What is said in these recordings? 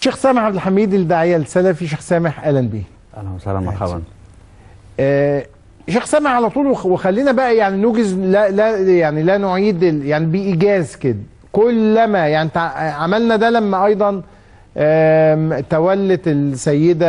شيخ سامح عبد الحميد الداعيه السلفي شيخ سامح اهلا بيه اهلا وسهلا مرحبا آه شيخ سامح على طول وخ- وخلينا بقى يعني نوجز لا لا يعني لا نعيد ال- يعني بايجاز كده كلما يعني تع- عملنا ده لما ايضا آم، تولت السيده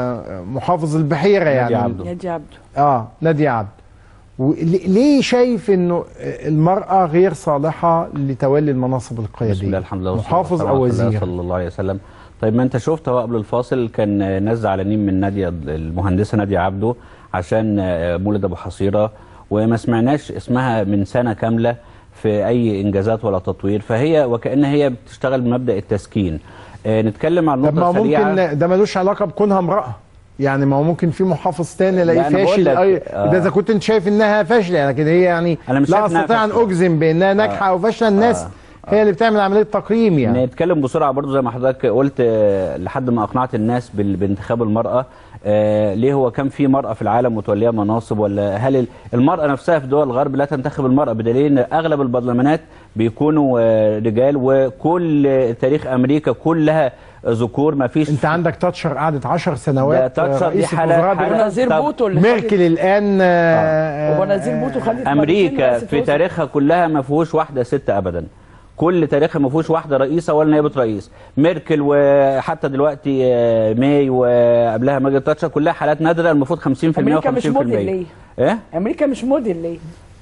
محافظ البحيره يعني عبده. نادي عبده اه نادية عبد وليه- ليه شايف انه المرأة غير صالحة لتولي المناصب القيادية بسم الله الحمد لله والصلاة محافظ والسلام او على رسول الله وزير صلى الله عليه وسلم طيب ما انت شفت هو قبل الفاصل كان ناس زعلانين من ناديه المهندسه ناديه عبده عشان مولد ابو حصيره وما سمعناش اسمها من سنه كامله في اي انجازات ولا تطوير فهي وكأن هي بتشتغل بمبدأ التسكين آه، نتكلم عن طب ما نقطه هو سريعه ممكن ده ملوش علاقة بكونها امرأة يعني ما هو ممكن في محافظ تاني الاقيه لا، أنا بقول فاشل لك، أي آه. ده اذا كنت انت شايف انها فاشله لكن هي يعني أنا مش لا شايف إنها استطيع ان فاشلة. اجزم بانها ناجحه او فاشله الناس هي اللي بتعمل عمليه تقييم يعني نتكلم بسرعه برضو زي ما حضرتك قلت آه، لحد ما اقنعت الناس بال- بانتخاب المراه آه، ليه هو كان في مراه في العالم متوليه مناصب ولا هل ال- المراه نفسها في دول الغرب لا تنتخب المراه بدليل ان اغلب البرلمانات بيكونوا آه، رجال وكل تاريخ امريكا كلها ذكور ما فيش انت عندك تاتشر قعدت 10 سنوات ده تاتشر دي رئيسة حالة- وزراء حالة- دلوقتي. ونظير طب بوتو اللي ميركل الان آه، ونظير بوتو خدت امريكا مرتين في رئاسة تاريخها كلها ما فيهوش واحده ست ابدا كل تاريخها ما فيهوش واحده رئيسه ولا نائبه رئيس ميركل وحتى دلوقتي آه، ماي وقبلها ماجد تاتشر كلها حالات نادره المفروض 50% امريكا مش و50% موديل ليه؟ ايه امريكا مش موديل ليه؟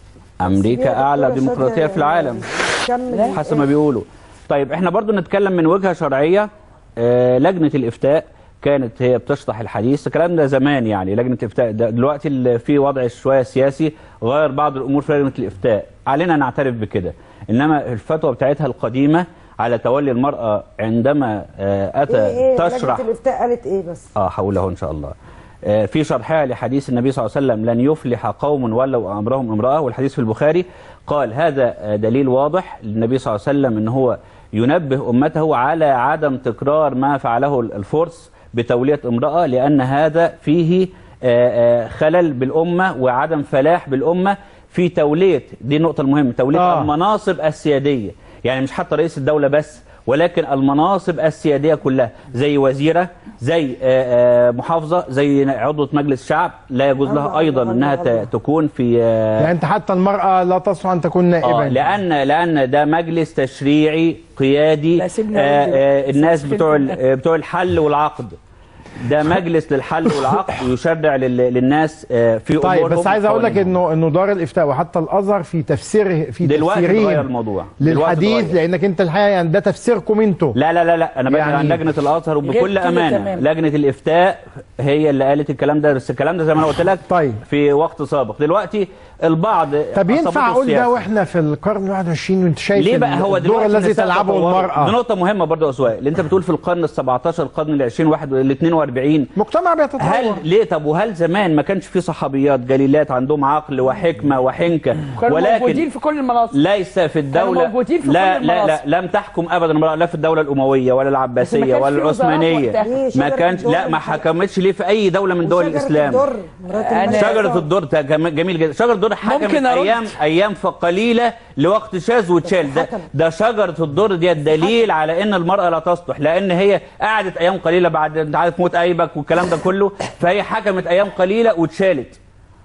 امريكا اعلى ديمقراطيه في العالم كمل حسب ما بيقولوا طيب احنا برضو نتكلم من وجهه شرعيه آه، لجنه الافتاء كانت هي بتشطح الحديث الكلام ده زمان يعني لجنه الافتاء ده دلوقتي اللي في وضع شويه سياسي غير بعض الامور في لجنه الافتاء علينا نعترف بكده انما الفتوى بتاعتها القديمه على تولي المراه عندما آه، اتى ايه ايه تشرح لجنة الافتاء قالت ايه بس اه هقول اهو ان شاء الله آه، في شرحها لحديث النبي صلى الله عليه وسلم لن يفلح قوم ولوا امرهم امراه والحديث في البخاري قال هذا آه، دليل واضح للنبي صلى الله عليه وسلم ان هو ينبه امته على عدم تكرار ما فعله الفرس بتوليه امراه لان هذا فيه آه، آه، خلل بالامه وعدم فلاح بالامه في توليه دي النقطه المهمه توليه آه. آه. المناصب السياديه يعني مش حتى رئيس الدوله بس ولكن المناصب السياديه كلها زي وزيره زي آه، آه، محافظه زي عضوه مجلس شعب لا يجوز الله لها ايضا الله انها الله. ت- تكون في آه، يعني انت حتى المرأة لا تصلح ان تكون نائبا آه لان لان ده مجلس تشريعي قيادي لا، سيبنا آه نقول آه الناس سيبنا بتوع ال- نقول. آه، بتوع الحل والعقد ده مجلس للحل والعقد يشرع لل- للناس آه، في طيب أمورهم بس عايز اقول لك وقوانينهم. انه انه دار الافتاء وحتى الازهر في تفسيره في دلوقتي اتغير تفسيرهم الموضوع دلوقتي للحديث اتغير. لانك انت الحقيقه يعني ده تفسيركم انتوا لا لا لا لا انا بكلم يعني عن لجنه الازهر غير وبكل كده امانه تمام. لجنه الافتاء هي اللي قالت الكلام ده بس الكلام ده زي ما انا قلت لك طيب. في وقت سابق دلوقتي البعض طب ينفع عصبته اقول ده السياسة. واحنا في القرن ال 21 وانت شايف ليه بقى هو الدور دلوقتي الذي النساء تلعبه تطوروا؟ دي المرأة نقطة مهمة برضه يا سؤال اللي انت بتقول في القرن ال 17 القرن ال 20 واحد ال 42 مجتمع بيتطور هل ليه طب وهل زمان ما كانش في صحابيات جليلات عندهم عقل وحكمة وحنكة كانوا موجودين ولكن في كل المناصب ليس في الدولة موجودين في لا كل لا لا المناصب. لم تحكم ابدا المرأة لا في الدولة الأموية ولا العباسية كانش ولا في وزارات العثمانية وقتها. ليه؟ ما شجرة كانش لا الدر. ما حكمتش ليه في أي دولة من دول وشجرة الإسلام الدر مرات أنا- الملك. شجرة الدر ده جم- جميل جدا شجرة الدر حكمت ممكن أرد؟ أيام أيام قليلة لوقت شاذ وتشال ده, حكم. ده شجرة الدر دي الدليل على إن المرأة لا تصلح لأن هي قعدت أيام قليلة بعد أنت عارف موت أيبك والكلام ده كله فهي حكمت أيام قليلة واتشالت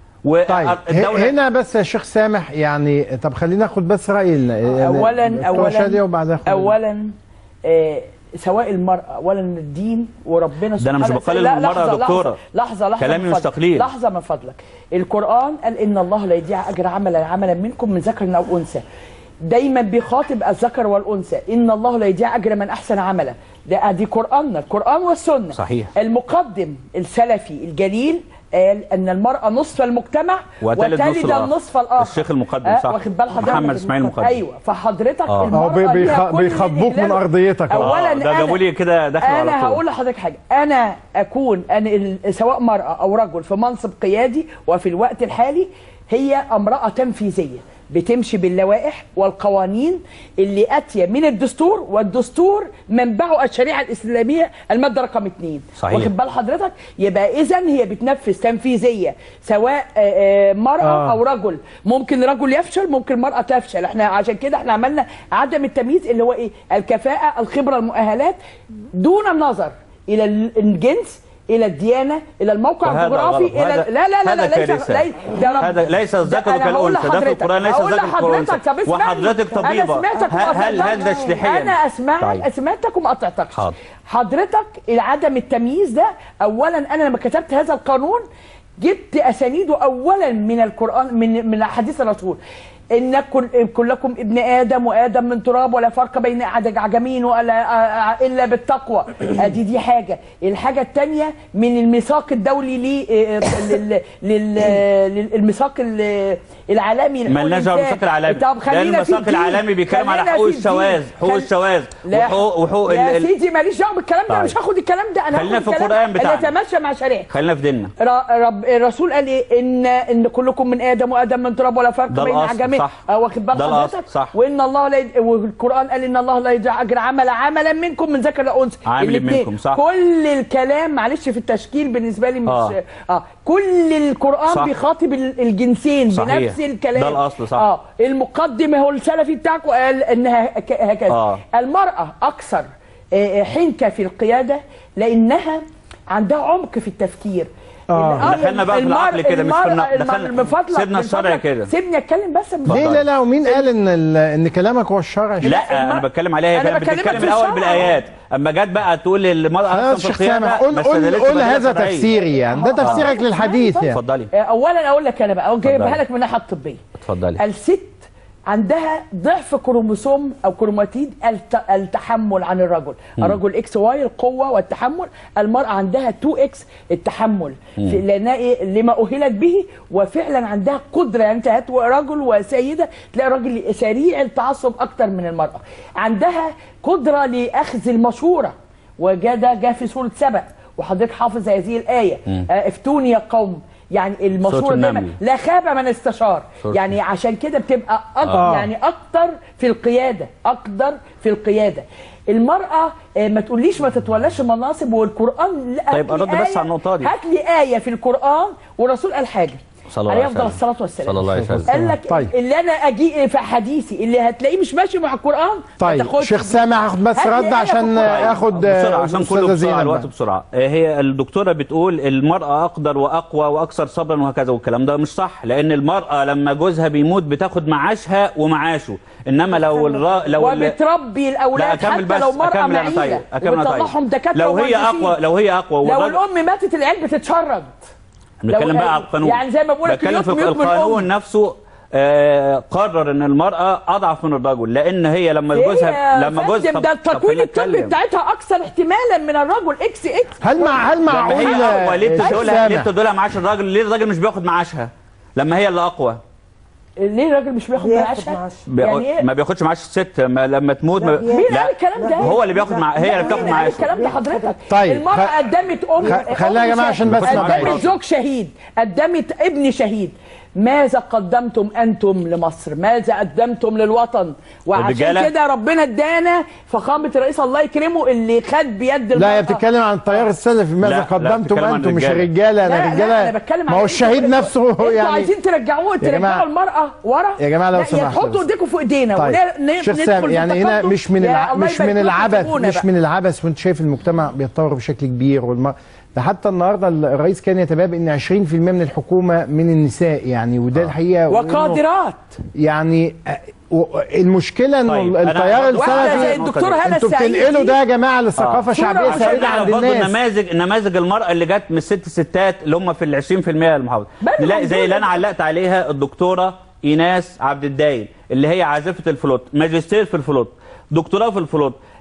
طيب ه- هنا بس يا شيخ سامح يعني طب خلينا ناخد بس راي ال- يعني اولا دكتورة شادية اولا وبعدها آخد- اولا آه سواء المرأة اولا الدين وربنا ده أنا مش سبحانه بقلل لا، من المرأة يا لحظة، دكتورة. لحظة لحظة كلامي من مش فضلك. تقليل. لحظة من فضلك القرآن قال إن الله لا يضيع أجر عمل عملا منكم من ذكر أو أنثى دايما بيخاطب الذكر والأنثى إن الله لا يضيع أجر من أحسن عملا ده دي قرآننا القرآن والسنة صحيح. المقدم السلفي الجليل قال ان المراه نصف المجتمع وتلد نصف وتلد الآخر. النصف الاخر الشيخ المقدم، آه، صح. واخد بال حضرتك محمد إسماعيل المقدم. ايوه فحضرتك آه. المراه هو بي- بيخ- ليها كل بيخاطبوك من الإجلال. أرضيتك. آه، اولا ده أنا- جابوا لي كده دخل على انا طول. هقول لحضرتك حاجه انا اكون انا ال- سواء مراه او رجل في منصب قيادي وفي الوقت الحالي هي امراه تنفيذيه بتمشي باللوائح والقوانين اللي اتيه من الدستور والدستور منبعه الشريعه الاسلاميه الماده رقم اثنين صحيح. واخد بال حضرتك يبقى اذا هي بتنفذ تنفيذيه سواء آه، آه، مراه آه. او رجل ممكن رجل يفشل ممكن مراه تفشل احنا عشان كده احنا عملنا عدم التمييز اللي هو ايه الكفاءه الخبره المؤهلات دون النظر الى الجنس الى الديانه الى الموقع وهذا الجغرافي غلط. الى هذا- لا لا لا, هذا لا ليس كارثة. ليس ده رب- هذا ليس الذكر ده أنا هقول كالأنثى ده في لحضرتك- القرآن ليس هقول الذكر لحضرتك كالأنثى طب اسمعني. وحضرتك طبيبة انا سمعتك هل- وما هل هذا قطعتكش. اشتحيا؟ انا اسمعك طيب. سمعتك وما قطعتكش حاضر. حضرتك عدم التمييز ده اولا انا لما كتبت هذا القانون جبت اسانيده اولا من القران من من احاديث الرسول ان كل كلكم ابن ادم وادم من تراب ولا فرق بين عدد عجمين ولا الا بالتقوى ادي دي حاجه الحاجه الثانيه من الميثاق الدولي لي لل- لل- للميثاق ال- العالمي لحقوق مالناش دعوه الإنسان. بالميثاق العالمي طب ده خلينا في الميثاق الدين. العالمي بيتكلم على خلينا حقوق في الدين. الشواذ حقوق خل- الشواذ لا. وحقوق وحقوق يا ال- ال- سيدي ماليش دعوه بالكلام ده انا طيب. مش هاخد الكلام ده انا خلينا هاخد في الكلام القرآن اللي بتاعنا. يتماشى مع شريعه خلينا في ديننا ر- رب الرسول قال ايه ان ان كلكم من ادم وادم من تراب ولا فرق ده بين الأصل، عجمين صح. آه، واخد بال ده الأصل، حضرتك صح. وان الله لا يد... والقران قال ان الله لا يضيع اجر عمل عملا منكم من ذكر او انثى عامل الاتنين. منكم، صح. كل الكلام معلش في التشكيل بالنسبه لي مش آه. اه كل القران صح. بيخاطب ال- الجنسين صحيح. بنفس الكلام ده الأصل، صح. اه المقدم هو السلفي بتاعكم قال انها ك- هكذا آه. المراه اكثر آه، آه، حنكه في القياده لانها عندها عمق في التفكير آه. الأمر- دخلنا بقى في المر- العقل كده، مش في المرأة- النقل. المر- دخلنا- من فضلك سيبنا من الشرع فضلك كده. سيبني اتكلم بس من ليه فضلك. لا لا ومين قال ان ال- ان كلامك هو الشرع لا انا بتكلم عليها هي أنا كانت بكلمك بتتكلم في الاول الشرع. بالايات اما جت بقى تقول المراه خلاص احسن في شيخ سامح القياده قول ما قول استدلتش قول بدليل هذا شرعي. تفسيري يعني ده تفسيرك للحديث يعني اتفضلي آه، اولا اقول لك انا بقى جايبها اتفضلي. لك من الناحيه الطبيه اتفضلي الست عندها ضعف كروموسوم او كروماتيد الت... التحمل عن الرجل الرجل اكس واي القوه والتحمل المراه عندها 2 اكس التحمل في- لانها إيه؟ لما اهلت به وفعلا عندها قدره يعني انت هات رجل وسيده تلاقي راجل سريع التعصب اكتر من المراه عندها قدره لاخذ المشوره وجاء جاء في سوره سبأ وحضرتك حافظ هذه الايه آه، افتوني يا قوم يعني المشوره سورة دايما النمل. لا خاب من استشار سورة يعني عشان كده بتبقى أك... آه. يعني اكتر في القياده اكتر في القياده المراه آه، ما تقوليش ما تتولاش مناصب والقران لا طيب هات لي أرد بس آية- على النقطة دي. هات لي ايه في القران والرسول قال حاجه صلى الله عليه عليه افضل وسلم. الصلاه والسلام صلى الله عليه وسلم قال لك طيب. اللي انا اجي في حديثي اللي هتلاقيه مش ماشي مع القران ما طيب تاخدش شيخ بيه. سامح هاخد بس هات لي رد آية عشان في القرآن. اخد بسرعه آه، عشان أستاذة كله بسرعه زينب الوقت بقى. بسرعه آه، هي الدكتوره بتقول المراه اقدر واقوى واكثر صبرا وهكذا والكلام ده مش صح لان المراه لما جوزها بيموت بتاخد معاشها ومعاشه انما لو الرا... لو ال- وبتربي لا الاولاد اكمل حتى بس لو مرأة اكمل انا معيلة طيب اكمل انا وبتطلعهم طيب دكاتره لو هي ومهندسين. اقوى لو هي اقوى لو والراجل- الام ماتت العيال بتتشرد بنتكلم لو- بقى على القانون يعني زي ما بقول لك بتكلم في اليوم يكمل القانون الأم. نفسه آه قرر ان المراه اضعف من الرجل لان هي لما جوزها هي لما جوزها فندم، طب- ده طب التكوين خلينا الطبي نتكلم. بتاعتها اكثر احتمالا من الرجل اكس اكس هل مع هل لما معقول هي اقوى ليه آه، شيخ بتدولها ليه سامح بتدولها معاش الراجل ليه الراجل مش بياخد معاشها لما هي اللي اقوى ليه الراجل مش بياخد بياخد معاشها؟ معاش. بياخد- يعني ايه؟ ما بياخدش معاش الست ما لما تموت ما لا، مين قال الكلام ده؟ هو اللي بياخد مع هي اللي بتاخد مين قال معاشه الكلام ده حضرتك؟ طيب، المرأة خ- قدمت أم خ- خليها يا أم جماعة عشان بس شهيد. ما قدمت بعيدش. زوج شهيد قدمت ابن شهيد ماذا قدمتم انتم لمصر؟ ماذا قدمتم للوطن؟ وعشان والرجالة؟ كده ربنا ادانا فخامه الرئيس الله يكرمه اللي خد بيد المرأة لا هي بتتكلم عن التيار السلفي ماذا لا، لا، قدمتم بتتكلم عن انتم مش الرجالة. رجاله لا، انا لا، رجاله انا بتكلم ما هو على الشهيد انتوا- نفسه انتوا يعني عايزين ترجعوه يا جماعة- ترجعوا المرأة ورا يا جماعة لو لا، سمحتوا. يا تحطوا ايديكم في ايدينا طيب ون- ن- شيخ ندخل سامي في يعني هنا التقدم. مش من يا الع... الله مش يبارك من لكم العبث سيبونا مش بقى. من العبث وانت شايف المجتمع بيتطور بشكل كبير والم... ده حتى النهارده الرئيس كان يتباب ان 20% من الحكومه من النساء يعني وده الحقيقه وإنه وقادرات يعني آه، و- المشكله انه طيب، أنا التيار برضو- واحده زي السلفي الدكتور هاله انتوا السعيد بتنقلوا ده يا جماعه لثقافه آه. شعبيه صورة عشان سائده نعرف عند برضه الناس نماذج نماذج المرأة اللي جت من الست ستات اللي هم في ال 20% المحافظة بل نلاقي زي موجودة. اللي انا علقت عليها الدكتورة ايناس عبد الدايل اللي هي عازفة الفلوت ماجستير في الفلوت دكتوراه في الفلوت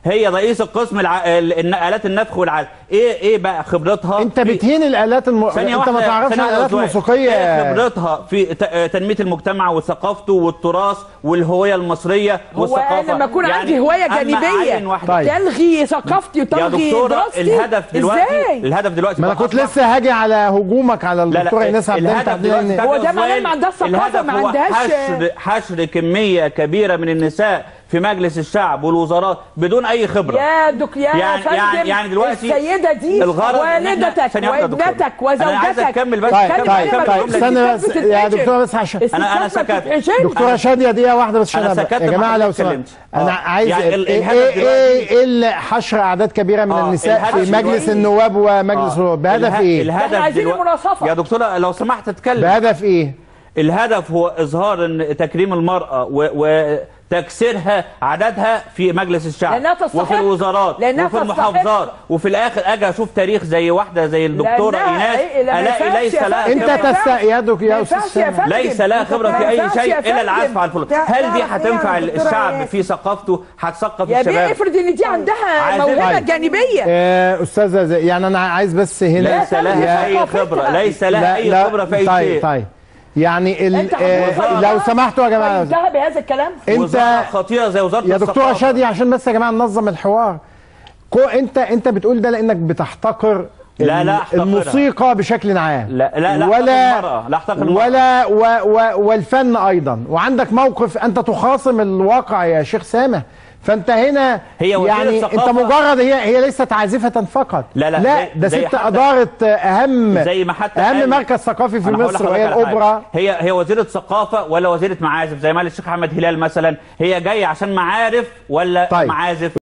هي رئيس القسم الع... ال- آلات النفخ والعزف ايه ايه بقى خبرتها انت في- بتهين الالات الم... ثانية انت ما واحدة- تعرفش ثانية الالات واحدة الموسيقيه ايه خبرتها في ت- آه، تنمية المجتمع وثقافته والتراث والهوية المصرية هو والثقافة انا لما اكون يعني عندي هوايه أما جانبيه عين واحدة طيب. تلغي ثقافتي يا وتلغي دكتورة دراستي الهدف دلوقتي ازاي الهدف دلوقتي ما انا بقى كنت أصبح- لسه هاجي على هجومك على لا لا الدكتوره ايناس عبد الهدف الحميد دلوقتي لأن- بتاع هو ده معناه الأزواج، ما عندهاش ثقافة، الهدف ما هو عندهاش- حشر حشر كمية كبيرة من النساء في مجلس الشعب والوزارات بدون أي خبرة يا دك يا يعني- فندم يعني- يعني دلوقتي السيده دي الغرض إن إحنا- والدتك ثانية واحدة يا دكتورة. وابنتك أنا عايز وزوجتك أكمل بس طيب أكمل- طيب أكمل طيب الجملة استنى دي. بس يا دكتوره بس عشان أنا- أنا الستات ما سكت. بتتحشرش. دكتوره شاديه دقيقه واحده بس عشان أنا أبقى- سكت يا ما جماعه لو حضرتك سمحت اتكلمت. انا آه. عايز يعني ايه ال- ايه الهدف ايه دلوقتي- ايه اللي حشر اعداد كبيره من آه، النساء الهدف في مجلس دلوقتي- النواب ومجلس آه. النواب بهدف اله- ايه؟ الهدف إحنا عايزين دلوقتي- المناصفة. يا دكتورة لو سمحت اتكلم بهدف ايه؟ الهدف هو اظهار ان تكريم المراه و- وتكسيرها عددها في مجلس الشعب لأنها تستحق. وفي الوزارات لأنها وفي تستحق. المحافظات وفي الاخر اجي اشوف تاريخ زي واحده زي الدكتوره لأنها- ايناس إيه، لا، ما الاقي ينفعش ليس يا لها فندم. انت خبرة. ما تست ينفعش. يا دك ما يا ينفعش استاذ يا سامح. فندم. ليس لها خبره ما في اي ينفعش شيء يا الا العزف فندم. على الفلوس لا، هل دي لا، هتنفع يا دكتورة الشعب إيناس. في ثقافته هتثقف يا بيه الشباب افرض ان دي عندها عايزين- موهبه طيب. جانبيه آه، استاذه زي يعني انا عايز بس هنا ليس لها اي ثقافتها. خبره ليس لها لا اي لا خبره في اي طيب شيء طيب يعني ال... انت آه حضرتك لو سمحتوا يا جماعه انتهى بهذا الكلام انت وزاره خطيره زي وزاره يا دكتوره الثقافة. شادي عشان بس يا جماعه ننظم الحوار كو انت انت بتقول ده لانك بتحتقر لا، ال- لا أحتقرها. الموسيقى بشكل عام لا- لا- لا ولا أحتقر المرأة، لا أحتقر المرأة. ولا و و والفن ايضا وعندك موقف انت تخاصم الواقع يا شيخ سامح فانت هنا هي وزيرة يعني ثقافة- انت مجرد هي هي ليست عازفه فقط لا، لا، لا زي- ده زي ست حتى- ادارت اهم زي ما حتى اهم قال- مركز ثقافي في أنا هقول مصر لحضرتك وهي على حاجة. الاوبرا هي هي وزيره ثقافه ولا وزيره معازف زي ما قال الشيخ احمد هلال مثلا هي جايه عشان معارف ولا طيب. معازف